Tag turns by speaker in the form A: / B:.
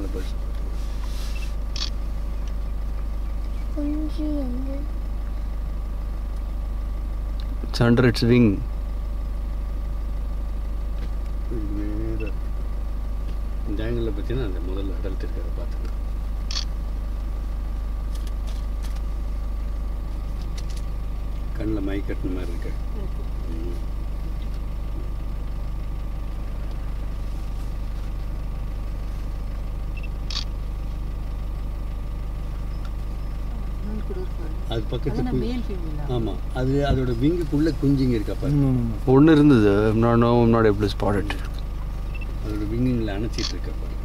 A: அந்த பேர்ட்ஸ்
B: குஞ்சு வந்து
C: இட்ஸ் அண்டர் இட்ஸ் விங்
A: நேராக இந்த ஆங்கிளில் பார்த்தீங்கன்னா அந்த முதல்ல அடல்ட் இருக்கிறத பார்த்துக்கலாம் கண்ணில் மை கட்டின மாதிரி இருக்கு ம். அது பக்கத்து கு- ஆமா அது அதோட விங்குக்குள்ள குஞ்சுங்க இருக்கா பாரு
C: ஒன்று இருந்தது நான் no not able spot it
A: அதோட விங்குங்களை அணைச்சிட்டு இருக்கா பாரு